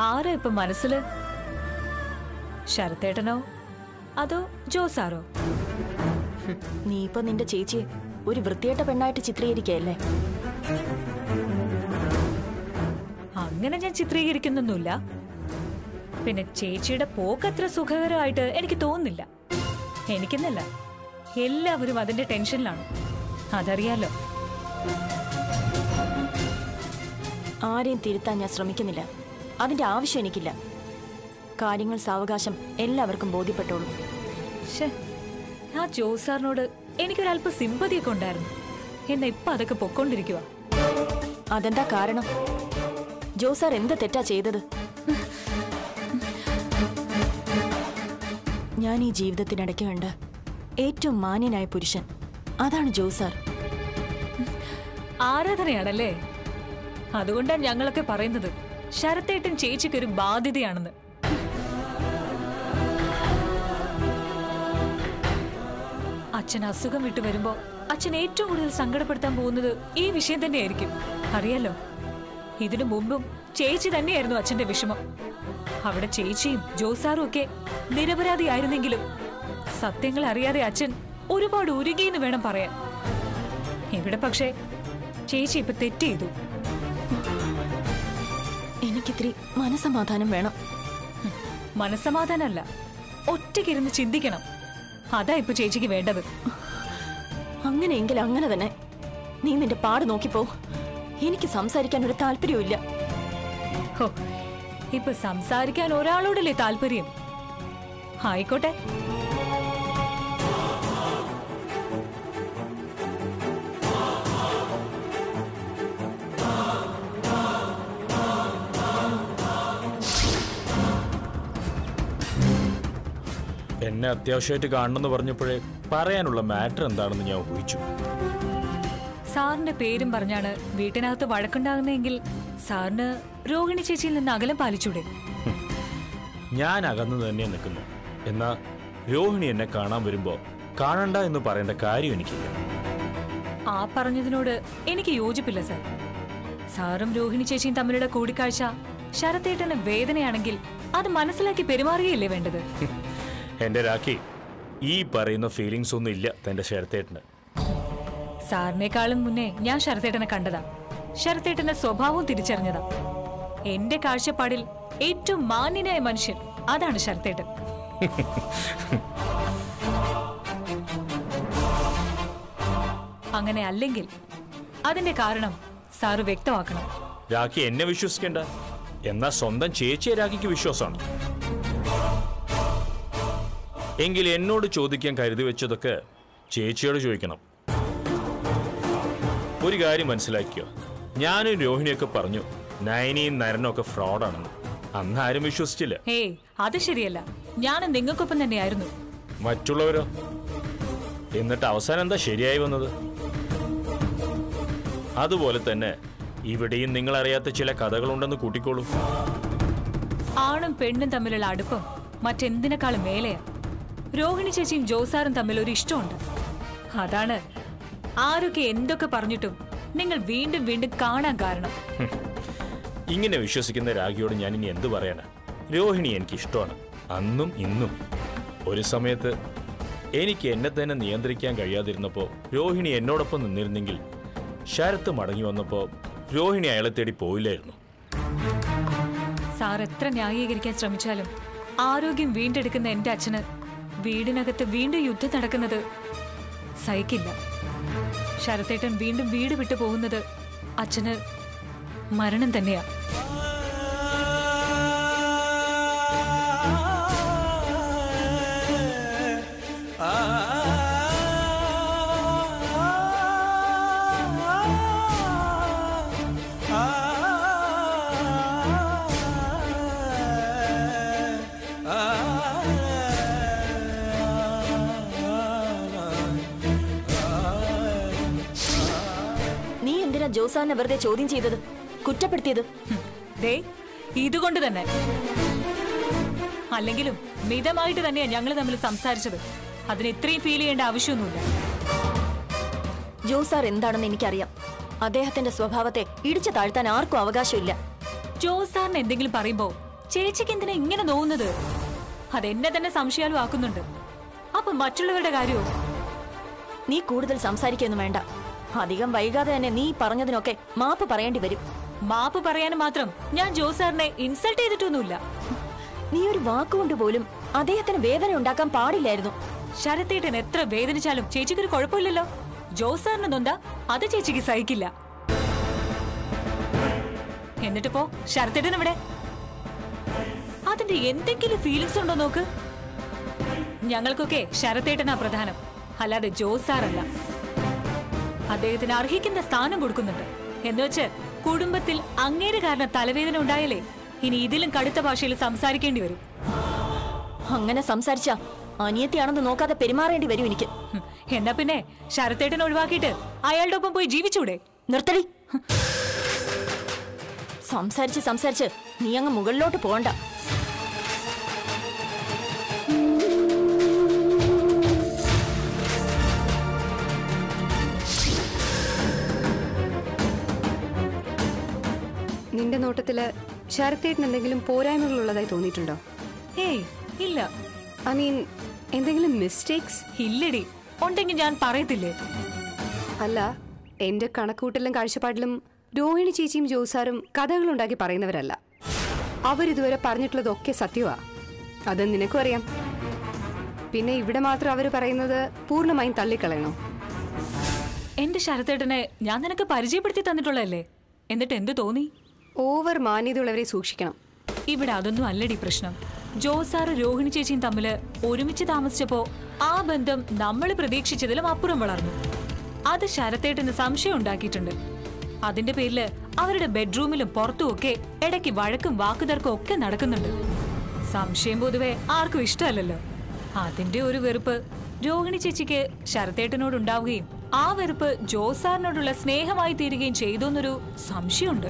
ആരാ ഇപ്പൊ മനസ്സില് ശരത്തേട്ടനോ അതോ ജോസാറോ നീ ഇപ്പൊ നിന്റെ ചേച്ചിയെ ഒരു വൃത്തിയേട്ട പെണ്ണായിട്ട് ചിത്രീകരിക്കയല്ലേ അങ്ങനെ ഞാൻ ചിത്രീകരിക്കുന്നൊന്നുമില്ല പിന്നെ ചേച്ചിയുടെ പോക്കത്ര സുഖകരമായിട്ട് എനിക്ക് തോന്നുന്നില്ല എനിക്കെന്നല്ല എല്ലാവരും അതിന്റെ ടെൻഷനിലാണ് അതറിയാലോ ആരെയും തിരുത്താൻ ഞാൻ ശ്രമിക്കുന്നില്ല അതിന്റെ ആവശ്യം എനിക്കില്ല കാര്യങ്ങൾ സാവകാശം എല്ലാവർക്കും ബോധ്യപ്പെട്ടോളൂ ശ്ശേ, ആ ജോസാറിനോട് എനിക്കൊരല്പ സിമ്പതിയൊക്കെ ഉണ്ടായിരുന്നു എന്നാ ഇപ്പൊ അതൊക്കെ പൊക്കോണ്ടിരിക്കുക അതെന്താ കാരണം ജോസാർ എന്ത് തെറ്റാ ചെയ്തത് ഞാൻ ഈ ജീവിതത്തിനിടയ്ക്ക് കണ്ട ഏറ്റവും മാന്യനായ പുരുഷൻ അതാണ് ജോസാർ ആരാധനയാണല്ലേ അതുകൊണ്ടാണ് ഞങ്ങളൊക്കെ പറയുന്നത് ശരത്തേട്ടൻ ചേച്ചിക്ക് ഒരു ബാധ്യതയാണെന്ന് അച്ഛൻ അസുഖം വിട്ടു വരുമ്പോ അച്ഛൻ ഏറ്റവും കൂടുതൽ സങ്കടപ്പെടുത്താൻ പോകുന്നത് ഈ വിഷയം തന്നെയായിരിക്കും അറിയാലോ ഇതിനു മുമ്പും ചേച്ചി തന്നെയായിരുന്നു അച്ഛന്റെ വിഷമം അവിടെ ചേച്ചിയും ജോസാറും ഒക്കെ നിരപരാധിയായിരുന്നെങ്കിലും സത്യങ്ങൾ അറിയാതെ അച്ഛൻ ഒരുപാട് ഉരുകിയെന്ന് വേണം പറയാൻ ഇവിടെ പക്ഷേ ചേച്ചി ഇപ്പൊ തെറ്റ് ചെയ്തു എനിക്കിത്തിരി മനസമാധാനം വേണം മനസ്സമാധാനമല്ല ഒറ്റയ്ക്കിരുന്ന് ചിന്തിക്കണം അതാ ഇപ്പൊ ചേച്ചിക്ക് വേണ്ടത് അങ്ങനെയെങ്കിൽ അങ്ങനെ തന്നെ നീ നിന്റെ പാട് നോക്കിപ്പോ എനിക്ക് സംസാരിക്കാൻ ഒരു താല്പര്യവും ഹോ ഇപ്പൊ സംസാരിക്കാൻ ഒരാളോടല്ലേ താല്പര്യം ആയിക്കോട്ടെ എന്നെ അത്യാവശ്യമായിട്ട് കാണണമെന്ന് പറഞ്ഞപ്പോഴേ പറയാനുള്ള മാറ്റർ എന്താണെന്ന് ഞാൻ ഊഹിച്ചു സാറിന്റെ പേരും പറഞ്ഞാണ് വീട്ടിനകത്ത് വഴക്കുണ്ടാകുന്നതെങ്കിൽ സാറിന് രോഹിണി ചേച്ചിയിൽ നിന്ന് അകലം പാലിച്ചൂടെ ഞാൻ അകന്നു തന്നെ നിൽക്കുന്നു എന്നാ രോഹിണി എന്നെ കാണാൻ വരുമ്പോ കാണണ്ട എന്ന് പറയേണ്ട കാര്യം എനിക്കില്ല ആ പറഞ്ഞതിനോട് എനിക്ക് യോജിപ്പില്ല സാർ സാറും രോഹിണി ചേച്ചിയും തമ്മിലുള്ള കൂടിക്കാഴ്ച ശരത്തേട്ടന് വേദനയാണെങ്കിൽ അത് മനസ്സിലാക്കി പെരുമാറുകയല്ലേ വേണ്ടത് എന്റെ രാഖി ഈ പറയുന്ന ഫീലിങ്സ് ഒന്നും ഇല്ല തന്റെ ശരത്തേട്ടന് സാറിനേക്കാളും മുന്നേ ഞാൻ ശരത്തേട്ടനെ കണ്ടതാ ശരത്തേട്ടന്റെ സ്വഭാവവും തിരിച്ചറിഞ്ഞതാ എന്റെ കാഴ്ചപ്പാടിൽ ഏറ്റവും മാന്യനായ മനുഷ്യൻ അതാണ് ശരത്തേട്ടൻ അങ്ങനെ അല്ലെങ്കിൽ അതിന്റെ കാരണം സാറ് വ്യക്തമാക്കണം രാഖി എന്നെ വിശ്വസിക്കണ്ട എന്നാ സ്വന്തം ചേച്ചിയെ രാഖിക്ക് വിശ്വാസമാണ് എങ്കിൽ എന്നോട് ചോദിക്കാൻ കരുതി വെച്ചതൊക്കെ ചേച്ചിയോട് ചോദിക്കണം ഒരു കാര്യം മനസ്സിലാക്കിയോ ഞാനും രോഹിണിയൊക്കെ പറഞ്ഞു നയനിയും നരനും ഒക്കെ ഫ്രോഡാണെന്ന് അന്ന് ആരും വിശ്വസിച്ചില്ല ഏയ് അത് ശരിയല്ല ഞാനും നിങ്ങൾക്കൊപ്പം തന്നെയായിരുന്നു മറ്റുള്ളവരോ എന്നിട്ട് അവസാനം എന്താ ശരിയായി വന്നത് അതുപോലെ തന്നെ ഇവിടെയും നിങ്ങൾ അറിയാത്ത ചില കഥകളുണ്ടെന്ന് കൂട്ടിക്കോളൂ ആണും പെണ്ണും തമ്മിലുള്ള അടുപ്പം മറ്റെന്തിനേക്കാളും മേലെയാ രോഹിണി ചേച്ചിയും ജോസാറും തമ്മിൽ ഒരു ഇഷ്ടമുണ്ട് അതാണ് ആരൊക്കെ എന്തൊക്കെ പറഞ്ഞിട്ടും നിങ്ങൾ വീണ്ടും വീണ്ടും കാണാൻ കാരണം ഇങ്ങനെ വിശ്വസിക്കുന്ന രാഗിയോട് ഞാൻ ഇനി എന്ത് പറയാനാ രോഹിണി എനിക്ക് ഇഷ്ടമാണ് അന്നും ഇന്നും ഒരു സമയത്ത് എനിക്ക് എന്നെ തന്നെ നിയന്ത്രിക്കാൻ കഴിയാതിരുന്നപ്പോ രോഹിണി എന്നോടൊപ്പം നിന്നിരുന്നെങ്കിൽ ശരത്ത് മടങ്ങി വന്നപ്പോ രോഹിണി അയാളെ തേടി പോയില്ലായിരുന്നു സാർ എത്ര ന്യായീകരിക്കാൻ ശ്രമിച്ചാലും ആരോഗ്യം വീണ്ടെടുക്കുന്ന എന്റെ അച്ഛന് വീടിനകത്ത് വീണ്ടും യുദ്ധം നടക്കുന്നത് സഹിക്കില്ല ശരത്തേട്ടൻ വീണ്ടും വീട് വിട്ടു പോകുന്നത് അച്ഛന് മരണം തന്നെയാ നീ എന്തിനാ ജോസാറിനെ വെറുതെ ചോദ്യം ചെയ്തത് കുറ്റപ്പെടുത്തിയത് ഹും, ദേ ഇതുകൊണ്ട് തന്നെ അല്ലെങ്കിലും മിതമായിട്ട് തന്നെയാ ഞങ്ങൾ തമ്മിൽ സംസാരിച്ചത് അതിന് ഇത്രയും ഫീൽ ചെയ്യേണ്ട ആവശ്യമൊന്നുമില്ല ജോസാർ എന്താണെന്ന് എനിക്കറിയാം അദ്ദേഹത്തിന്റെ സ്വഭാവത്തെ ഇടിച്ചു താഴ്ത്താൻ ആർക്കും അവകാശമില്ല ജോസാറിന് എന്തെങ്കിലും പറയുമ്പോ ചേച്ചിക്ക് എന്തിനാ ഇങ്ങനെ നോവുന്നത് അതെന്നെ തന്നെ സംശയാലും ആക്കുന്നുണ്ട് അപ്പൊ മറ്റുള്ളവരുടെ കാര്യമോ നീ കൂടുതൽ സംസാരിക്കൊന്നും വേണ്ട അധികം വൈകാതെ തന്നെ നീ പറഞ്ഞതിനൊക്കെ മാപ്പ് പറയേണ്ടി വരും മാപ്പ് പറയാനും മാത്രം ഞാൻ ജോസാറിനെ ഇൻസൾട്ട് ചെയ്തിട്ടൊന്നുമില്ല നീ ഒരു വാക്കുകൊണ്ട് പോലും അദ്ദേഹത്തിന് വേദന ഉണ്ടാക്കാൻ പാടില്ലായിരുന്നു ശരത്തേട്ടൻ എത്ര വേദനിച്ചാലും ചേച്ചിക്കൊരു കുഴപ്പമില്ലല്ലോ ജോസാറിന് നൊന്താ അത് ചേച്ചിക്ക് സഹിക്കില്ല എന്നിട്ടിപ്പോ ശരത്തേട്ടൻ ഇവിടെ അതിന്റെ എന്തെങ്കിലും ഫീലിങ്സ് ഉണ്ടോ നോക്ക് ഞങ്ങൾക്കൊക്കെ ശരത്തേട്ടനാ പ്രധാനം അല്ലാതെ ജോസാറല്ല അദ്ദേഹത്തിന് അർഹിക്കുന്ന സ്ഥാനം കൊടുക്കുന്നുണ്ട് എന്നുവെച്ച് കുടുംബത്തിൽ അങ്ങേര് കാരണം തലവേദന ഉണ്ടായാലേ ഇനി ഇതിലും കടുത്ത ഭാഷയിൽ സംസാരിക്കേണ്ടി വരും അങ്ങനെ സംസാരിച്ച അനിയത്തിയാണെന്ന് നോക്കാതെ പെരുമാറേണ്ടി വരും എനിക്ക് ഹും, എന്നാ പിന്നെ ശരത്തേട്ടൻ ഒഴിവാക്കിയിട്ട് അയാളുടെ ഒപ്പം പോയി ജീവിച്ചൂടെ നിർത്തടി സംസാരിച്ച് സംസാരിച്ച് നീ അങ്ങ് മുകളിലോട്ട് പോകണ്ട നിന്റെ നോട്ടത്തില് ശരത്തേട്ടിന് എന്തെങ്കിലും പോരായ്മകൾ ഉള്ളതായി തോന്നിയിട്ടുണ്ടോ ഏയ് ഇല്ല ഐ മീൻ എന്തെങ്കിലും മിസ്റ്റേക്സ് ഇല്ലടി ഉണ്ടെങ്കിൽ ഞാൻ പറയത്തില്ലേ അല്ല എന്റെ കണക്കൂട്ടലും കാഴ്ചപ്പാടിലും രോഹിണി ചേച്ചിയും ജോസാറും കഥകളുണ്ടാക്കി പറയുന്നവരല്ല അവരിതുവരെ പറഞ്ഞിട്ടുള്ളതൊക്കെ സത്യമാ അത് നിനക്കും അറിയാം പിന്നെ ഇവിടെ മാത്രം അവർ പറയുന്നത് പൂർണ്ണമായും തള്ളിക്കളയണോ എന്റെ ശരത്തേട്ടനെ ഞാൻ നിനക്ക് പരിചയപ്പെടുത്തി തന്നിട്ടുള്ളതല്ലേ എന്നിട്ട് എന്ത് തോന്നി ഓവർ മാന്യതയുള്ളവരെ സൂക്ഷിക്കണം ഇവിടെ അതൊന്നും അല്ലടി പ്രശ്നം ജോസാറ് രോഹിണി ചേച്ചിയും തമ്മില് ഒരുമിച്ച് താമസിച്ചപ്പോ ആ ബന്ധം നമ്മൾ പ്രതീക്ഷിച്ചതിലും അപ്പുറം വളർന്നു അത് ശരത്തേട്ടന് സംശയം ഉണ്ടാക്കിയിട്ടുണ്ട് അതിന്റെ പേരില് അവരുടെ ബെഡ്റൂമിലും പുറത്തുമൊക്കെ ഇടയ്ക്ക് വഴക്കും വാക്കുതർക്കും ഒക്കെ നടക്കുന്നുണ്ട് സംശയം പൊതുവെ ആർക്കും ഇഷ്ടമല്ലല്ലോ അതിന്റെ ഒരു വെറുപ്പ് രോഹിണി ചേച്ചിക്ക് ശരത്തേട്ടനോട് ഉണ്ടാവുകയും ആ വെറുപ്പ് ജോസാറിനോടുള്ള സ്നേഹമായി തീരുകയും ചെയ്തു എന്നൊരു സംശയമുണ്ട്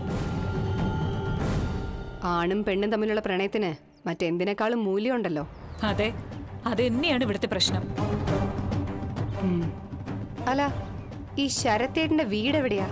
ആണും പെണ്ണും തമ്മിലുള്ള പ്രണയത്തിന് മറ്റെന്തിനേക്കാളും മൂല്യമുണ്ടല്ലോ അതെ അത് തന്നെയാണ് ഇവിടുത്തെ പ്രശ്നം അല്ല ഈ ശരത്തേട്ടന്റെ വീട് എവിടെയാ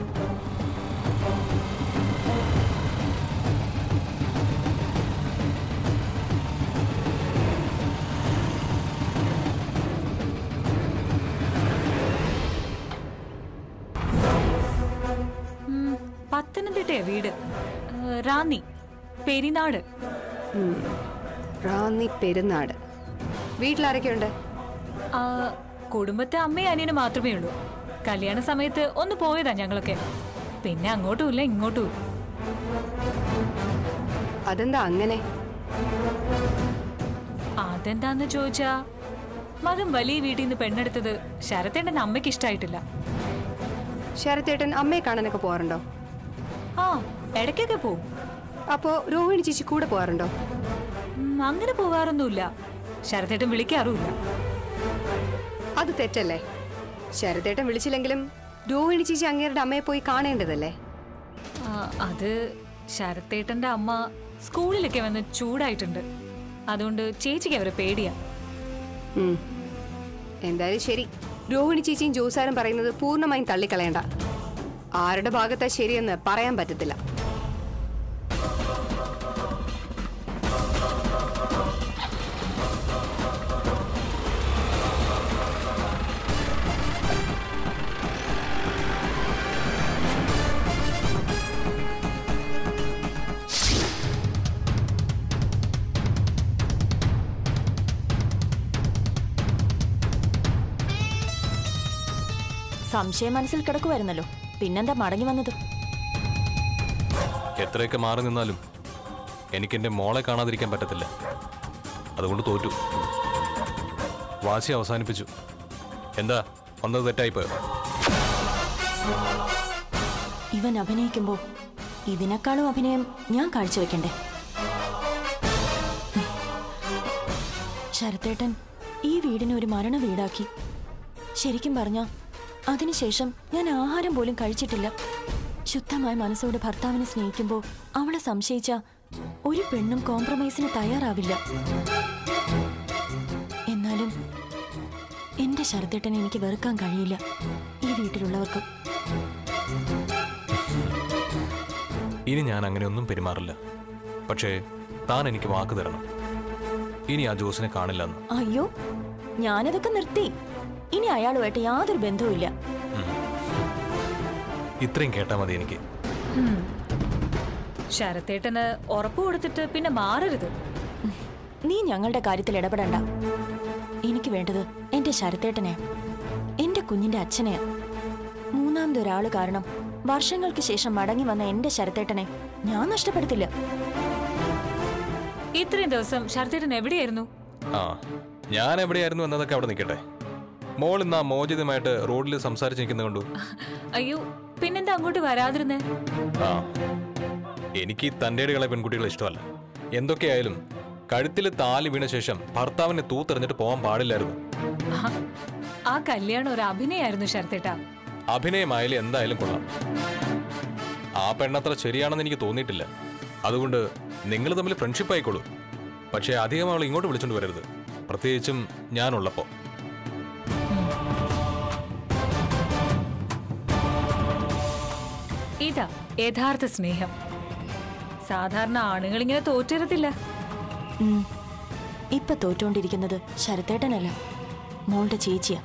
ഉം, പത്തനംതിട്ടയാ വീട് ഏ, റാന്നി പെരിനാട് ഉം. റാന്നി പെരുന്നാട് വീട്ടിലാരൊക്കെയുണ്ട് ആ, കുടുംബത്തെ അമ്മയും അനിയനും മാത്രമേ ഉള്ളൂ കല്യാണ സമയത്ത് ഒന്ന് പോയതാ ഞങ്ങളൊക്കെ പിന്നെ അങ്ങോട്ടും ഇല്ല ഇങ്ങോട്ടും ഇല്ല. അതെന്താ അങ്ങനെ അതെന്താന്ന് ചോദിച്ചാ മകൻ വലിയ വീട്ടിൽ നിന്ന് പെണ്ണെടുത്തത് ശരത്തേട്ടന്റെ അമ്മയ്ക്ക് ഇഷ്ടായിട്ടില്ല ശരത്തേട്ടൻ അമ്മയെ കാണാനൊക്കെ പോകാറുണ്ടോ ആ ഇടയ്ക്കൊക്കെ പോവും അപ്പോ രോഹിണി ചേച്ചി കൂടെ പോകാറുണ്ടോ ഉം, അങ്ങനെ പോകാറൊന്നുമില്ല ശരത്തേട്ടൻ വിളിക്കാറുമില്ല അത് തെറ്റല്ലേ ശരത്തേട്ടൻ വിളിച്ചില്ലെങ്കിലും രോഹിണി ചേച്ചി അങ്ങേരുടെ അമ്മയെ പോയി കാണേണ്ടതല്ലേ ആ, അത് ശരത്തേട്ടന്റെ അമ്മ സ്കൂളിലൊക്കെ വന്ന് ചൂടായിട്ടുണ്ട് അതുകൊണ്ട് ചേച്ചിക്ക് അവരെ പേടിയാ ഉം. എന്തായാലും ശരി രോഹിണി ചേച്ചിയും ജോസാരും പറയുന്നത് പൂർണ്ണമായും തള്ളിക്കളയണ്ട ആരുടെ ഭാഗത്താ ശരിയെന്ന് പറയാൻ പറ്റത്തില്ല സംശയം മനസ്സിൽ കിടക്കുമായിരുന്നല്ലോ പിന്നെന്താ മടങ്ങി വന്നത് എത്രയൊക്കെ മാറി നിന്നാലും എനിക്കെൻ്റെ മോളെ കാണാതിരിക്കാൻ പറ്റത്തില്ല അതുകൊണ്ട് തോറ്റു വാശി അവസാനിപ്പിച്ചു എന്താ വന്നത് തെറ്റായിപ്പോയോ ഇവൻ അഭിനയിക്കുമ്പോ ഇതിനേക്കാളും അഭിനയം ഞാൻ കാഴ്ചവെക്കണ്ടേ ശരത്തേട്ടൻ ഈ വീടിനെ ഒരു മരണ വീടാക്കി ശരിക്കും പറഞ്ഞ അതിനുശേഷം ഞാൻ ആഹാരം പോലും കഴിച്ചിട്ടില്ല ശുദ്ധമായ മനസ്സോടെ ഭർത്താവിനെ സ്നേഹിക്കുമ്പോൾ അവളെ സംശയിച്ച ഒരു പെണ്ണും കോംപ്രമൈസിന് തയ്യാറാവില്ല എന്നാലും എന്റെ ശരത്തേട്ടനെ എനിക്ക് വെറുക്കാൻ കഴിയില്ല ഈ വീട്ടിലുള്ളവർക്കും ഇനി ഞാൻ അങ്ങനെയൊന്നും പെരുമാറില്ല പക്ഷേ താൻ എനിക്ക് വാക്ക് തരണം ഇനി ആ ജോസിനെ കാണില്ലെന്ന് അയ്യോ ഞാനതൊക്കെ നിർത്തി ഇനി അയാളുമായിട്ട് യാതൊരു ബന്ധവുമില്ല ഇത്രയും കേട്ടാൽ മതി എനിക്ക് ശരത്തേട്ടന് ഉറപ്പ് കൊടുത്തിട്ട് പിന്നെ മാറരുത് നീ ഞങ്ങളുടെ കാര്യത്തിൽ ഇടപെടണ്ട എനിക്ക് വേണ്ടത് എന്റെ ശരത്തേട്ടനെ എന്റെ കുഞ്ഞിന്റെ അച്ഛനെയാ മൂന്നാമതൊരാള് കാരണം വർഷങ്ങൾക്ക് ശേഷം മടങ്ങി വന്ന എന്റെ ശരത്തേട്ടനെ ഞാൻ നഷ്ടപ്പെടുത്തില്ല ഇത്രയും ദിവസം ശരത്തേട്ടൻ എവിടെയായിരുന്നു ആ ഞാൻ എവിടെയായിരുന്നു എന്നതൊക്കെ അവിടെ നിൽക്കട്ടെ മോൾ ഇന്ന് ആ മോചിതമായിട്ട് റോഡിൽ സംസാരിച്ച് നിൽക്കുന്ന കണ്ടു അയ്യോ പിന്നെന്താ അങ്ങോട്ട് വരാതിരുന്നേ ആ എനിക്ക് ഈ തൻ്റെടുകളെ പെൺകുട്ടികളെ ഇഷ്ടമല്ല എന്തൊക്കെയായാലും കഴുത്തിൽ താലി വീണ ശേഷം ഭർത്താവിനെ തൂത്തെറിഞ്ഞിട്ട് പോകാൻ പാടില്ലായിരുന്നു ആ, ആ കല്യാണം ഒരു അഭിനയായിരുന്നു ശരത്തേട്ട അഭിനയമായാലും എന്തായാലും കൊള്ളാം ആ പെണ്ണത്ര ശരിയാണെന്ന് എനിക്ക് തോന്നിയിട്ടില്ല അതുകൊണ്ട് നിങ്ങൾ തമ്മിൽ ഫ്രണ്ട്ഷിപ്പ് ആയിക്കോളൂ പക്ഷേ അധികം അവൾ ഇങ്ങോട്ട് വിളിച്ചോണ്ട് വരരുത് പ്രത്യേകിച്ചും ഞാനുള്ളപ്പോ ഇതാ യഥാർത്ഥ സ്നേഹം സാധാരണ ആണുങ്ങൾ ഇങ്ങനെ തോറ്റരുത്തില്ല ഉം. ഇപ്പൊ തോറ്റോണ്ടിരിക്കുന്നത് ശരത്തേട്ടനല്ല മോളുടെ ചേച്ചിയാ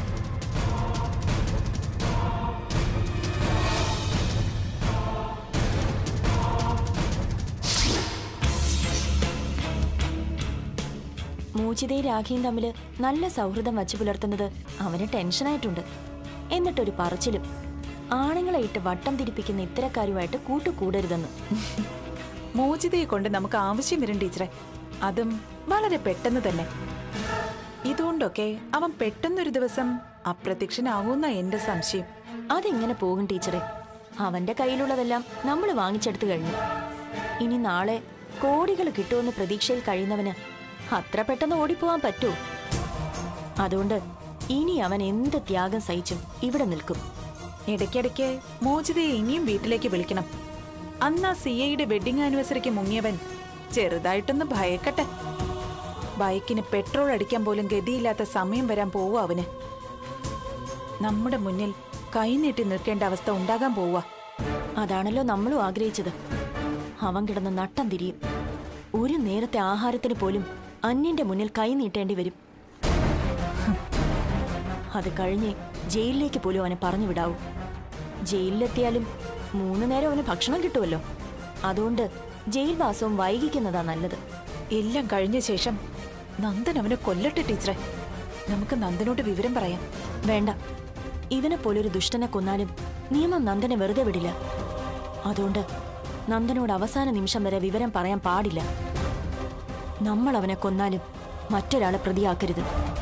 മൂച്ചിതയും രാഖിയും തമ്മിൽ നല്ല സൗഹൃദം വച്ചു പുലർത്തുന്നത് അവന് ടെൻഷനായിട്ടുണ്ട് എന്നിട്ടൊരു പറച്ചിലും ആണുങ്ങളെ ഇട്ട് വട്ടം തിരിപ്പിക്കുന്ന ഇത്തരക്കാരുമായിട്ട് കൂട്ടുകൂടരുതെന്ന് മോചിതയെ കൊണ്ട് നമുക്ക് ആവശ്യം വരും ടീച്ചറെ അതും വളരെ പെട്ടെന്ന് തന്നെ ഇതുകൊണ്ടൊക്കെ അവൻ പെട്ടെന്നൊരു ദിവസം അപ്രത്യക്ഷനാവുന്ന എന്റെ സംശയം അതെങ്ങനെ പോകും ടീച്ചറെ അവന്റെ കയ്യിലുള്ളതെല്ലാം നമ്മൾ വാങ്ങിച്ചെടുത്തു കഴിഞ്ഞു ഇനി നാളെ കോടികൾ കിട്ടുമെന്ന് പ്രതീക്ഷയിൽ കഴിയുന്നവന് അത്ര പെട്ടെന്ന് ഓടിപ്പോവാൻ പറ്റുമോ അതുകൊണ്ട് ഇനി അവൻ എന്ത് ത്യാഗം സഹിച്ചും ഇവിടെ നിൽക്കും ഇടയ്ക്കിടയ്ക്ക് മോചിതയെ ഇനിയും വീട്ടിലേക്ക് വിളിക്കണം അന്ന് ആ സി ഐയുടെ വെഡിങ് ആനിവേഴ്സറിക്ക് മുങ്ങിയവൻ ചെറുതായിട്ടൊന്ന് ഭയക്കട്ടെ ബൈക്കിന് പെട്രോൾ അടിക്കാൻ പോലും ഗതിയില്ലാത്ത സമയം വരാൻ പോവുക അവന് നമ്മുടെ മുന്നിൽ കൈനീട്ടി നിൽക്കേണ്ട അവസ്ഥ ഉണ്ടാകാൻ പോവുക അതാണല്ലോ നമ്മളും ആഗ്രഹിച്ചത് അവൻ കിടന്ന് നട്ടം തിരിയും ഒരു നേരത്തെ ആഹാരത്തിന് പോലും അന്യന്റെ മുന്നിൽ കൈ നീട്ടേണ്ടി വരും ഹും. അത് കഴിഞ്ഞ് ജയിലിലേക്ക് പോലും അവനെ പറഞ്ഞു വിടാവൂ ജയിലിലെത്തിയാലും മൂന്ന് നേരം അവന് ഭക്ഷണം കിട്ടുമല്ലോ അതുകൊണ്ട് ജയിൽവാസവും വൈകിക്കുന്നതാ നല്ലത് എല്ലാം കഴിഞ്ഞ ശേഷം നന്ദൻ അവനെ കൊല്ലട്ടെ ടീച്ചറെ നമുക്ക് നന്ദനോട് വിവരം പറയാം വേണ്ട ഇവനെ പോലൊരു ദുഷ്ടനെ കൊന്നാലും നിയമം നന്ദനെ വെറുതെ വിടില്ല അതുകൊണ്ട് നന്ദനോട് അവസാന നിമിഷം വരെ വിവരം പറയാൻ പാടില്ല നമ്മൾ അവനെ കൊന്നാലും മറ്റൊരാളെ പ്രതിയാക്കരുത്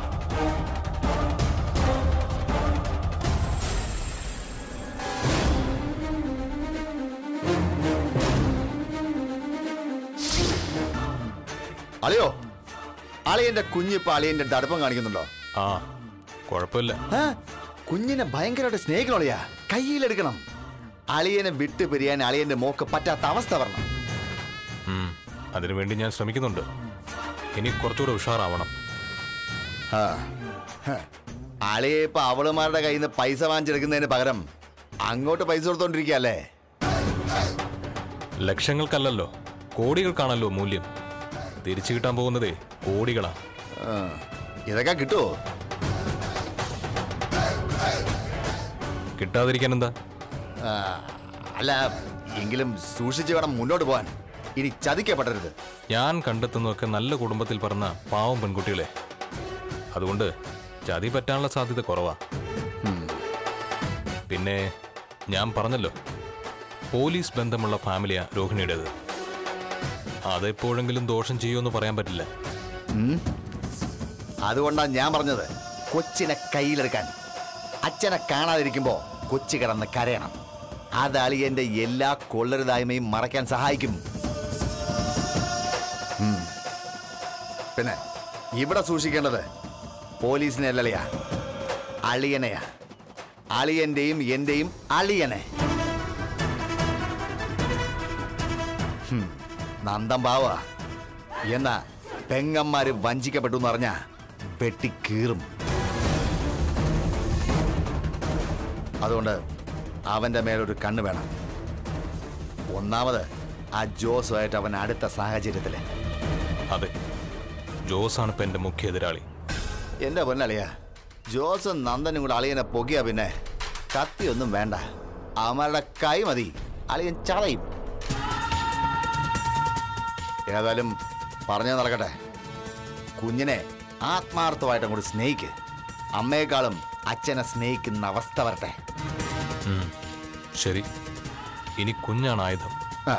അളിയോ അളിയന്റെ കുഞ്ഞിപ്പോ അളിയന്റെ ദടുപ്പം കാണിക്കുന്നുണ്ടോ ആ കുഴപ്പമില്ല ഏ? കുഞ്ഞിനെ ഭയങ്കരമായിട്ട് സ്നേഹിക്കണോളിയാ കയ്യിലെടുക്കണം അളിയനെ വിട്ടു പിരിയാൻ അളിയന്റെ മോക്ക് പറ്റാത്ത അവസ്ഥ വരണം ഉം, അതിനുവേണ്ടി ഞാൻ ശ്രമിക്കുന്നുണ്ട് ഇനി കുറച്ചുകൂടെ ഉഷാറാവണം ആ. ഹ. അളിയെ ഇപ്പൊ അവളുമാരുടെ കയ്യിൽ നിന്ന് പൈസ വാങ്ങിച്ചെടുക്കുന്നതിന് പകരം അങ്ങോട്ട് പൈസ കൊടുത്തോണ്ടിരിക്കല്ലേ ലക്ഷങ്ങൾക്കല്ലല്ലോ കോടികൾക്കാണല്ലോ മൂല്യം തിരിച്ചു കിട്ടാൻ പോകുന്നതേ കോടികളാ ഇതൊക്കെ കിട്ടുമോ കിട്ടാതിരിക്കാൻ എന്താ ആ, അല്ല എങ്കിലും സൂക്ഷിച്ച് വേണം മുന്നോട്ട് പോകാൻ ഇനി ചതിക്കപ്പെടരുത് ഞാൻ കണ്ടെത്തുന്നതൊക്കെ നല്ല കുടുംബത്തിൽ പറഞ്ഞ പാവം പെൺകുട്ടികളെ അതുകൊണ്ട് ചതി പറ്റാനുള്ള സാധ്യത കുറവാ പിന്നെ ഞാൻ പറഞ്ഞല്ലോ പോലീസ് ബന്ധമുള്ള ഫാമിലിയാ രോഹിണിയുടേത് അതെപ്പോഴെങ്കിലും ദോഷം ചെയ്യുമെന്ന് പറയാൻ പറ്റില്ല അതുകൊണ്ടാണ് ഞാൻ പറഞ്ഞത് കൊച്ചിനെ കയ്യിലെടുക്കാൻ അച്ഛനെ കാണാതിരിക്കുമ്പോ കൊച്ചി കിടന്ന് കരയണം അത് അളിയന്റെ എല്ലാ കൊള്ളരുതായ്മയും മറയ്ക്കാൻ സഹായിക്കും ഉം. പിന്നെ ഇവിടെ സൂക്ഷിക്കേണ്ടത് പോലീസിനെ അല്ലളിയാ അളിയനെയാ അളിയന്റെയും എന്റെയും അളിയനെ ഹും, നന്ദം ബാവ എന്നാ പെങ്ങന്മാര് വഞ്ചിക്കപ്പെട്ടു എന്ന് പറഞ്ഞാ വെട്ടിക്കീറും അതുകൊണ്ട് അവന്റെ മേലൊരു കണ്ണ് വേണം ഒന്നാമത് ആ ജോസുമായിട്ട് അവൻ അടുത്ത സാഹചര്യത്തില് അതെ ജോസാണ് ഇപ്പൊ എന്റെ മുഖ്യ എതിരാളി എന്റെ പൊന്നളിയ ജോസും നന്ദനും കൂടെ അളിയനെ പൊക്കിയ പിന്നെ കത്തിയൊന്നും വേണ്ട അവന്മാരുടെ കൈ മതി അളിയൻ ചളയും ഏതായാലും പറഞ്ഞു നടക്കട്ടെ കുഞ്ഞിനെ ആത്മാർത്ഥമായിട്ട് അങ്ങോട്ട് സ്നേഹിക്ക് അമ്മയെക്കാളും അച്ഛനെ സ്നേഹിക്കുന്ന അവസ്ഥ വരട്ടെ ഉം. ശരി ഇനി കുഞ്ഞാണ് ആയുധം ആ.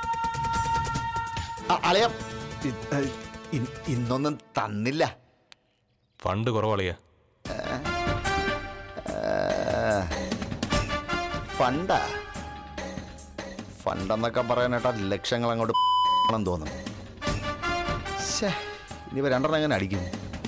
ആ, അളിയ ഇ- ഇ- ഇന്നൊന്നും തന്നില്ല ഫണ്ട് കുറവളിയ ഫണ്ടാ ഫണ്ടെന്നൊക്കെ പറയാനായിട്ടാ ലക്ഷങ്ങൾ അങ്ങോട്ട് ആണെന്ന് തോന്നും ശ്ശേ, ഇനിയിപ്പോ രണ്ടെണ്ണം എങ്ങനെ അടിക്കും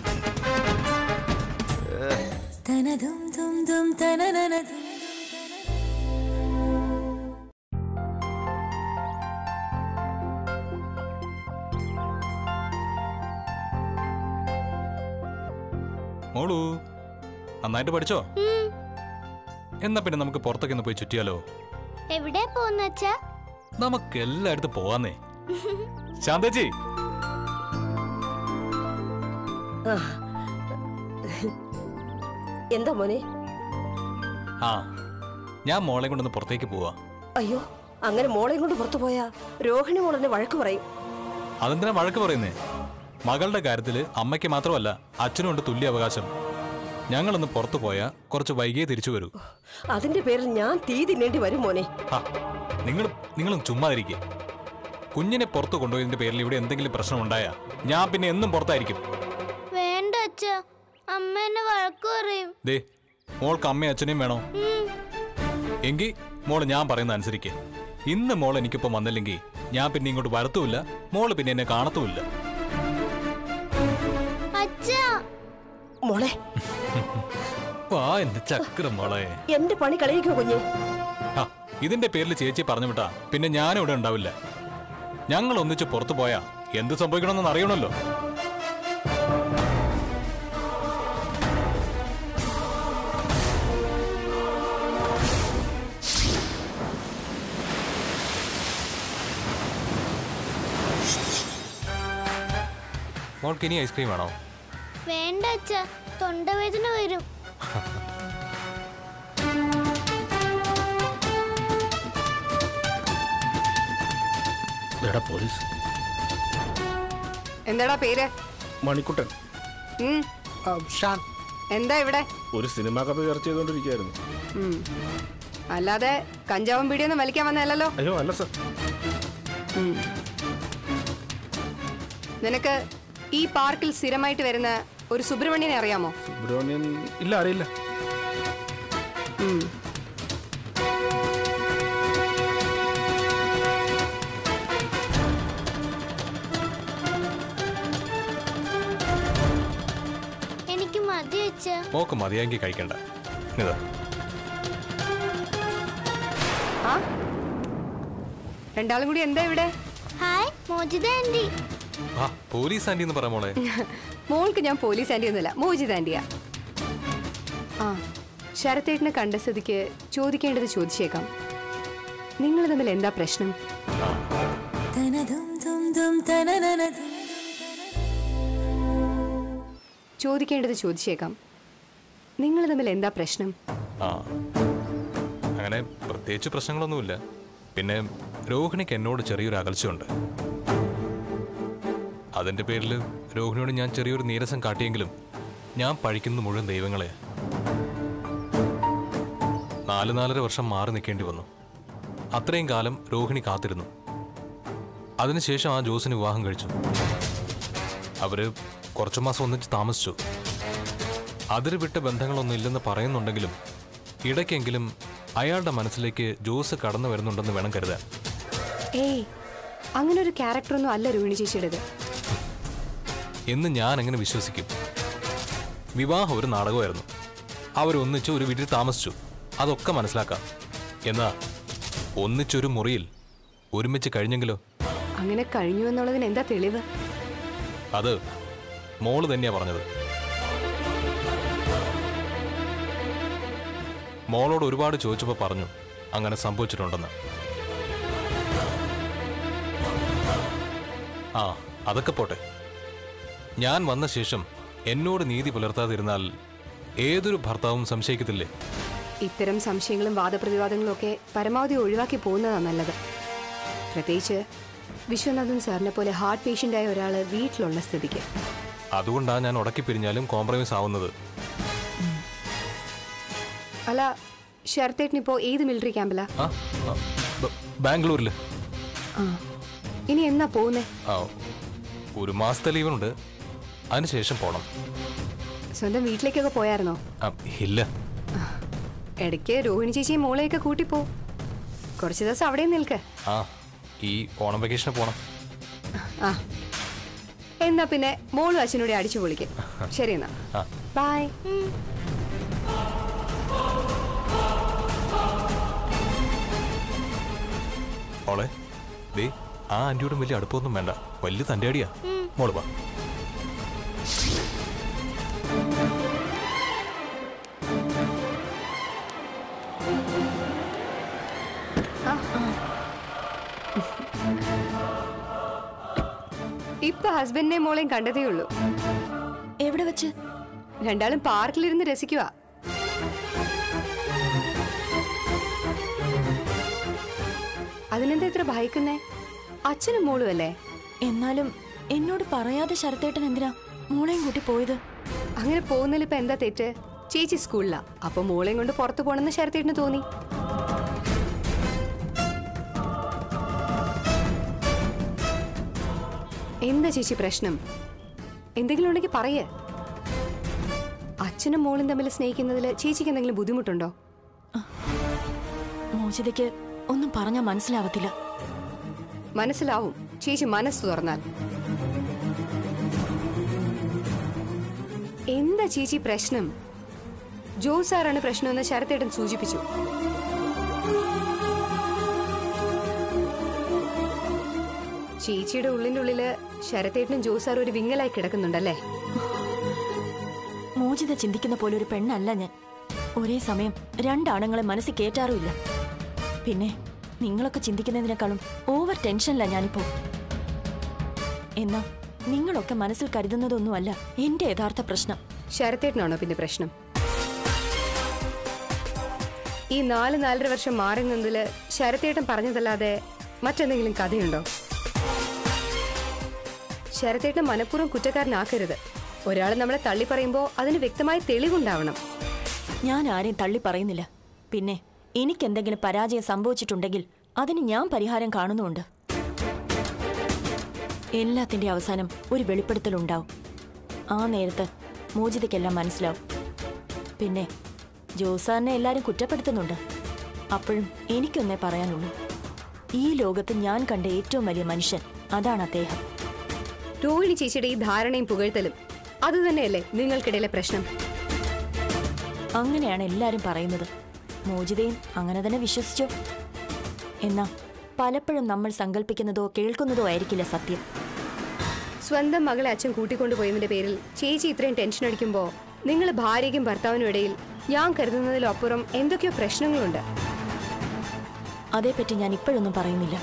മോളു നന്നായിട്ട് പഠിച്ചോ എന്നാ പിന്നെ നമുക്ക് പുറത്തൊക്കെ ഒന്ന് പോയി ചുറ്റിയാലോ എവിടെ പോന്നച്ചാ നമുക്ക് എല്ലായിടത്തും പോവാന്നേ ശാന്തേച്ചി എന്താ മോനെ ആ ഞാൻ മോളെ കൊണ്ടൊന്ന് പുറത്തേക്ക് പോവാ അയ്യോ അങ്ങനെ മോളെയും കൊണ്ട് പുറത്തു പോയാ രോഹിണി മോളെന്നെ വഴക്ക് പറയും അതെന്തിനാ വഴക്ക് പറയുന്നേ മകളുടെ കാര്യത്തിൽ അമ്മയ്ക്ക് മാത്രമല്ല അച്ഛനും ഉണ്ട് തുല്യ അവകാശം ഞങ്ങളൊന്ന് പുറത്തു പോയാൽ കുറച്ച് വൈകിയേ തിരിച്ചു വരൂ അതിന്റെ പേരിൽ ഞാൻ തീ തിന്നേണ്ടി വരും മോനെ ആ നിങ്ങൾ നിങ്ങളും ചുമ്മാതിരിക്കെ കുഞ്ഞിനെ പുറത്ത് കൊണ്ടുപോയതിന്റെ പേരിൽ ഇവിടെ എന്തെങ്കിലും പ്രശ്നം ഉണ്ടായാ ഞാൻ പിന്നെ എന്നും പുറത്തായിരിക്കും വേണ്ട അച്ഛാ അമ്മ എന്നെ വഴക്കു പറയും ദേ മോൾക്ക് അമ്മയും അച്ഛനെയും വേണോ ഉം. എങ്കിൽ മോള് ഞാൻ പറയുന്ന അനുസരിക്ക് ഇന്ന് മോൾ എനിക്കിപ്പം വന്നില്ലെങ്കിൽ ഞാൻ പിന്നെ ഇങ്ങോട്ട് വരത്തുമില്ല മോള് പിന്നെ എന്നെ കാണത്തുമില്ല അച്ഛാ മോളെ വാ എന്റെ ചക്ര മോളെ എന്റെ പണി കളയിക്കോ കുഞ്ഞെ ആ ഇതിന്റെ പേരിൽ ചേച്ചി പറഞ്ഞു വിട്ടാ പിന്നെ ഞാൻ ഇവിടെ ഉണ്ടാവില്ല ഞങ്ങൾ ഒന്നിച്ച് പുറത്തു പോയാ എന്ത് സംഭവിക്കണമെന്ന് അറിയണമല്ലോ മോൾക്ക് ഇനി ഐസ്ക്രീം വേണോ വേണ്ട അച്ഛാ തൊണ്ടവേദന വരും എടാ പോലീസ് എന്താടാ പേര് മണിക്കുട്ടൻ ഉം, ഷാൻ എന്താ ഇവിടെ ഒരു സിനിമാ കഥ ചർച്ച ചെയ്തുകൊണ്ടിരിക്കുകയായിരുന്നു ഉം. അല്ലാതെ കഞ്ചാവും പീടിയൊന്നും വലിക്കാൻ വന്നതല്ലോ അയ്യോ അല്ല സർ നിനക്ക് ഈ പാർക്കിൽ സ്ഥിരമായിട്ട് വരുന്ന ഒരു സുബ്രഹ്മണ്യനെ അറിയാമോ സുബ്രഹ്മണ്യൻ ഇല്ല അറിയില്ല ഉം. എനിക്ക് മതി അച്ഛാ മോക്ക് മതിയാങ്കി കഴിക്കണ്ട ഇതാ ആ രണ്ടാളും കൂടി എന്താ ഇവിടെ ഹായ് മോജിത ആന്റി ആ പോലീസ് ആന്റി എന്ന് പറ മോളെ മോൾക്ക് ഞാൻ പോലീസ് ആന്റി ഒന്നുമല്ല മോജിത് ആന്റിയാ ആ ശരത്തേട്ടനെ കണ്ട സ്ഥിതിക്ക് ചോദിക്കേണ്ടത് ചോദിച്ചേക്കാം നിങ്ങൾ തമ്മിൽ എന്താ പ്രശ്നം ചോദിക്കേണ്ടത് ചോദിച്ചേക്കാം നിങ്ങൾ തമ്മിൽ എന്താ പ്രശ്നം ആ അങ്ങനെ പ്രത്യേകിച്ച് പ്രശ്നങ്ങളൊന്നുമില്ല പിന്നെ രോഹിണിക്ക് എന്നോട് ചെറിയൊരു അകൽച്ചയുണ്ട് അതിന്റെ പേരിൽ രോഹിണിയോട് ഞാൻ ചെറിയൊരു നീരസം കാട്ടിയെങ്കിലും ഞാൻ പഴിക്കുന്ന മുഴുവൻ ദൈവങ്ങളെ നാല് നാലര വർഷം മാറി നിൽക്കേണ്ടി വന്നു അത്രയും കാലം രോഹിണി കാത്തിരുന്നു അതിനുശേഷം ആ ജോസിന് വിവാഹം കഴിച്ചു അവര് കുറച്ചു മാസം ഒന്നിച്ച് താമസിച്ചു അതിര് വിട്ട ബന്ധങ്ങളൊന്നും ഇല്ലെന്ന് പറയുന്നുണ്ടെങ്കിലും ഇടയ്ക്കെങ്കിലും അയാളുടെ മനസ്സിലേക്ക് ജോസ് കടന്നു വരുന്നുണ്ടെന്ന് വേണം കരുതാൻ ഏയ് അങ്ങനെ ഒരു ക്യാരക്ടറൊന്നും അല്ല രോഹിണി ചേച്ചിയുടേത് എന്ന് ഞാൻ എങ്ങനെ വിശ്വസിക്കും വിവാഹം ഒരു നാടകമായിരുന്നു അവരൊന്നിച്ച് ഒരു വീട്ടിൽ താമസിച്ചു അതൊക്കെ മനസ്സിലാക്കാം എന്നാ ഒന്നിച്ചൊരു മുറിയിൽ ഒരുമിച്ച് കഴിഞ്ഞെങ്കിലോ അങ്ങനെ കഴിഞ്ഞു എന്നുള്ളതിന് എന്താ തെളിവ് അത് മോള് തന്നെയാ പറഞ്ഞത് മോളോട് ഒരുപാട് ചോദിച്ചപ്പോൾ പറഞ്ഞു അങ്ങനെ സംഭവിച്ചിട്ടുണ്ടെന്ന് ആ അതൊക്കെ പോട്ടെ ഞാൻ വന്ന ശേഷം എന്നോട് നീതി പുലർത്താതിരുന്നാൽ ഏതൊരു ഭർത്താവും സംശയിക്കത്തില്ലേ ഇത്തരം സംശയങ്ങളും വാദപ്രതിവാദങ്ങളും ഒക്കെ പരമാവധി ഒഴിവാക്കി പോകുന്നതാണ് നല്ലത് പ്രത്യേകിച്ച് വിശ്വനാഥൻ സാറിനെ പോലെ ഹാർട്ട് പേഷ്യൻ്റായ ഒരാൾ വീട്ടിലുള്ള സ്ഥിതിക്ക് അതുകൊണ്ടാണ് ഞാൻ ഉടക്കി പിരിഞ്ഞാലും കോംപ്രമൈസ് ആവുന്നത് അല്ല ശരത്തേട്ടനിപ്പോൾ ഏത് മിലിറ്ററി ക്യാമ്പിലാ ആ ആ, ബ- ബാംഗ്ലൂരിൽ ആ ഇനി എന്നാ പോകുന്നേ ആ ഒരു മാസത്തെ ലീവുണ്ട് അതിനുശേഷം പോണം സ്വന്തം വീട്ടിലേക്കൊക്കെ പോയായിരുന്നോ ആ, ഇല്ല ഇടയ്ക്ക് രോഹിണി ചേച്ചിയും മോളെയൊക്കെ കൂട്ടിപ്പോ കുറച്ച് ദിവസം അവിടെ നിൽക്ക് ആ ഈ ഓണം വെക്കേഷന് പോണം ആ എന്നാ പിന്നെ മോളും അച്ഛനോടെ അടിച്ചു പൊളിക്കും ശരി എന്നാ ആ ബൈ മോളെ ദേ ആ ആന്റിയോടും വലിയ അടുപ്പമൊന്നും വേണ്ട വലിയ തൻ്റെ അടിയാ മോള് വാ ഇപ്പൊ ഹസ്ബൻഡിനെയും മോളെയും കണ്ടതേ ഉള്ളൂ എവിടെ വെച്ച് രണ്ടാളും പാർക്കിലിരുന്ന് രസിക്കുക അതിനെന്താ ഇത്ര ഭയക്കുന്നേ അച്ഛനും മോളും അല്ലേ എന്നാലും എന്നോട് പറയാതെ ശരത്തേട്ടൻ എന്തിനാ മോളെയും കൂട്ടി പോയത് അങ്ങനെ പോകുന്നതിൽ ഇപ്പൊ എന്താ തെറ്റ് ചേച്ചി സ്കൂളിലാ അപ്പൊ മോളെയും കൊണ്ട് പുറത്തു പോണെന്ന് ശരത്തേട്ടിന് തോന്നി എന്താ ചേച്ചി പ്രശ്നം എന്തെങ്കിലും ഉണ്ടെങ്കിൽ പറയേ അച്ഛനും മോളും തമ്മിൽ സ്നേഹിക്കുന്നതിൽ ചേച്ചിക്ക് എന്തെങ്കിലും ബുദ്ധിമുട്ടുണ്ടോ മോചിതയ്ക്ക് ഒന്നും പറഞ്ഞാൽ മനസ്സിലാവത്തില്ല മനസ്സിലാവും ചേച്ചി മനസ്സ് തുറന്നാൽ എന്താ ചേച്ചി പ്രശ്നം ജോ സാറാണ് പ്രശ്നമെന്ന് ശരത്തേട്ടൻ സൂചിപ്പിച്ചു ചേച്ചിയുടെ ഉള്ളിന്റെ ഉള്ളില് ശരത്തേട്ടനും ജോ സാർ ഒരു വിങ്ങലായി കിടക്കുന്നുണ്ടല്ലേ മോചിത ചിന്തിക്കുന്ന പോലെ ഒരു പെണ്ണല്ല ഞാൻ ഒരേ സമയം രണ്ടാണുങ്ങളെ മനസ്സിൽ കേറ്റാറുമില്ല പിന്നെ നിങ്ങളൊക്കെ ചിന്തിക്കുന്നതിനേക്കാളും ഓവർ ടെൻഷനില്ല ഞാനിപ്പോ എന്നാ നിങ്ങളൊക്കെ മനസ്സിൽ കരുതുന്നതൊന്നുമല്ല എന്റെ യഥാർത്ഥ പ്രശ്നം ശരത്തേട്ടനാണോ പിന്നെ പ്രശ്നം ഈ നാല് നാലര വർഷം മാറി നിന്നതില് ശരത്തേട്ടൻ പറഞ്ഞതല്ലാതെ മറ്റെന്തെങ്കിലും കഥയുണ്ടോ ശരത്തേട്ടൻ മനഃപൂർവ്വം കുറ്റക്കാരനാക്കരുത് ഒരാൾ നമ്മളെ തള്ളി പറയുമ്പോൾ അതിന് വ്യക്തമായ തെളിവുണ്ടാവണം ഞാൻ ആരെയും തള്ളി പറയുന്നില്ല പിന്നെ എനിക്കെന്തെങ്കിലും പരാജയം സംഭവിച്ചിട്ടുണ്ടെങ്കിൽ അതിന് ഞാൻ പരിഹാരം കാണുന്നുണ്ട് എല്ലാത്തിന്റെ അവസാനം ഒരു വെളിപ്പെടുത്തലുണ്ടാവും ആ നേരത്ത് മോചിതയ്ക്കെല്ലാം മനസ്സിലാവും പിന്നെ ജോസാറിനെ എല്ലാരും കുറ്റപ്പെടുത്തുന്നുണ്ട് അപ്പോഴും എനിക്കൊന്നേ പറയാനുള്ളൂ ഈ ലോകത്ത് ഞാൻ കണ്ട ഏറ്റവും വലിയ മനുഷ്യൻ അതാണ് അദ്ദേഹം രോഹിണി ചേച്ചിയുടെ ഈ ധാരണയും പുകഴ്ത്തലും അത് തന്നെയല്ലേ നിങ്ങൾക്കിടയിലെ പ്രശ്നം അങ്ങനെയാണ് എല്ലാരും പറയുന്നത് മോചിതയും അങ്ങനെ തന്നെ വിശ്വസിച്ചോ എന്നാ പലപ്പോഴും നമ്മൾ സങ്കല്പിക്കുന്നതോ കേൾക്കുന്നതോ ആയിരിക്കില്ല സത്യം സ്വന്തം മകളെ അച്ഛൻ കൂട്ടിക്കൊണ്ടുപോയതിന്റെ പേരിൽ ചേച്ചി ഇത്രയും ടെൻഷൻ അടിക്കുമ്പോൾ നിങ്ങൾ ഭാര്യയ്ക്കും ഭർത്താവിനും ഇടയിൽ ഞാൻ കരുതുന്നതിലപ്പുറം എന്തൊക്കെയോ പ്രശ്നങ്ങളുണ്ട് അതേപ്പറ്റി ഞാൻ ഇപ്പോഴൊന്നും പറയുന്നില്ല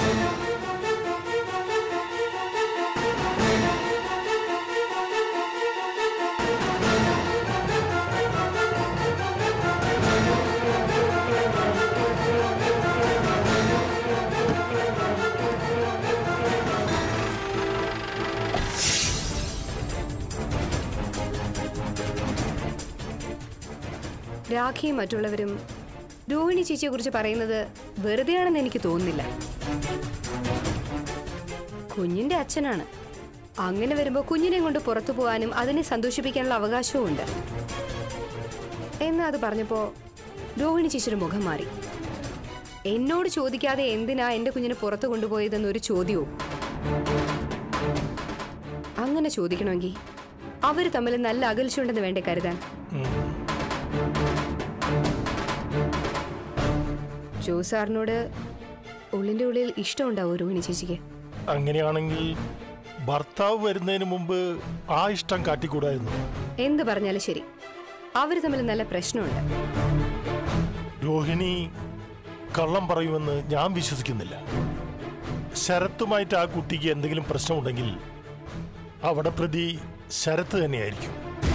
രാഖിയും മറ്റുള്ളവരും രോഹിണി ചേച്ചിയെ കുറിച്ച് പറയുന്നത് വെറുതെയാണെന്ന് എനിക്ക് തോന്നുന്നില്ല കുഞ്ഞിന്റെ അച്ഛനാണ് അങ്ങനെ വരുമ്പോൾ കുഞ്ഞിനെ കൊണ്ട് പുറത്തു പോകാനും അതിനെ സന്തോഷിപ്പിക്കാനുള്ള അവകാശവും ഉണ്ട് എന്നാ അത് പറഞ്ഞപ്പോ രോഹിണി ചേച്ചിയുടെ മുഖം മാറി എന്നോട് ചോദിക്കാതെ എന്തിനാ എന്റെ കുഞ്ഞിനെ പുറത്തു കൊണ്ടുപോയതെന്നൊരു ചോദ്യവും അങ്ങനെ ചോദിക്കണമെങ്കിൽ അവര് തമ്മിൽ നല്ല അകൽച്ചുണ്ടെന്ന് വേണ്ടേ കരുതാൻ ജോ സാറിനോട് ഉള്ളിന്റെ ഉള്ളിൽ ഇഷ്ടമുണ്ടാവോ രോഹിണി ചേച്ചിക്ക് അങ്ങനെയാണെങ്കിൽ ഭർത്താവ് വരുന്നതിന് മുമ്പ് ആ ഇഷ്ടം കാട്ടിക്കൂടായിരുന്നു എന്ത് പറഞ്ഞാലും ശരി അവര് തമ്മിൽ നല്ല പ്രശ്നമുണ്ട് രോഹിണി കള്ളം പറയുമെന്ന് ഞാൻ വിശ്വസിക്കുന്നില്ല ശരത്തുമായിട്ട് ആ കുട്ടിക്ക് എന്തെങ്കിലും പ്രശ്നമുണ്ടെങ്കിൽ അവിടെ പ്രതി ശരത്ത് തന്നെയായിരിക്കും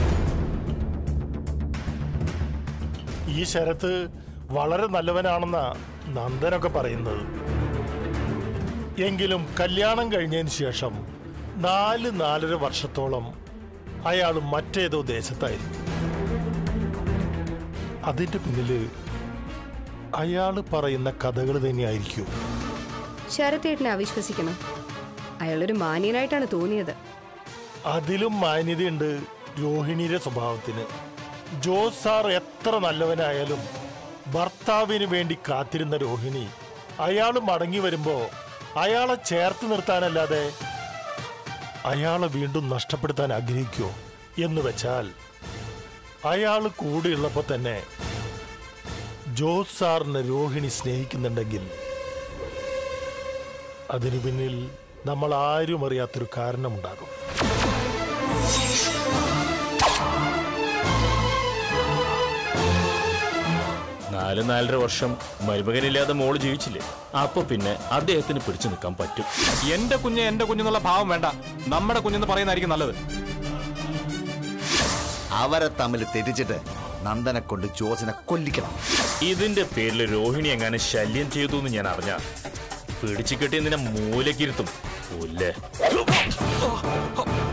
ഈ ശരത്ത് വളരെ നല്ലവനാണെന്ന നന്ദനൊക്കെ പറയുന്നത് എങ്കിലും കല്യാണം കഴിഞ്ഞതിന് ശേഷം നാല് നാലര വർഷത്തോളം അയാൾ മറ്റേതോ ദേശത്തായിരുന്നു അതിന്റെ പിന്നില് അയാൾ പറയുന്ന കഥകൾ തന്നെയായിരിക്കും ശരത്തേട്ടനെ അവിശ്വസിക്കണം അയാളൊരു മാന്യനായിട്ടാണ് തോന്നിയത് അതിലും മാന്യതയുണ്ട് രോഹിണിയുടെ സ്വഭാവത്തിന് ജോസ് സാർ എത്ര നല്ലവനായാലും ഭർത്താവിന് വേണ്ടി കാത്തിരുന്ന രോഹിണി അയാൾ മടങ്ങി വരുമ്പോ അയാളെ ചേർത്ത് നിർത്താനല്ലാതെ അയാളെ വീണ്ടും നഷ്ടപ്പെടുത്താൻ ആഗ്രഹിക്കോ എന്ന് വെച്ചാൽ അയാൾ കൂടെയുള്ളപ്പോ തന്നെ ജോസ് സാറിനെ രോഹിണി സ്നേഹിക്കുന്നുണ്ടെങ്കിൽ അതിനു പിന്നിൽ നമ്മൾ ആരും അറിയാത്തൊരു കാരണമുണ്ടാകും നാല് നാലര വർഷം മരുമകനില്ലാതെ മോള് ജീവിച്ചില്ലേ അപ്പൊ പിന്നെ അദ്ദേഹത്തിന് പിടിച്ചു നിൽക്കാൻ പറ്റും എന്റെ കുഞ്ഞ് എന്റെ കുഞ്ഞെന്നുള്ള ഭാവം വേണ്ട നമ്മുടെ കുഞ്ഞെന്ന് പറയുന്നതായിരിക്കും നല്ലത് അവരെ തമ്മിൽ തെറ്റിച്ചിട്ട് നന്ദനെ കൊണ്ട് ജോസിനെ കൊല്ലിക്കണം ഇതിന്റെ പേരിൽ രോഹിണി എങ്ങനെ ശല്യം ചെയ്തു എന്ന് ഞാൻ അറിഞ്ഞ പിടിച്ചു കെട്ടി നിന്നെ മൂലക്കിരുത്തും പുല്ലേ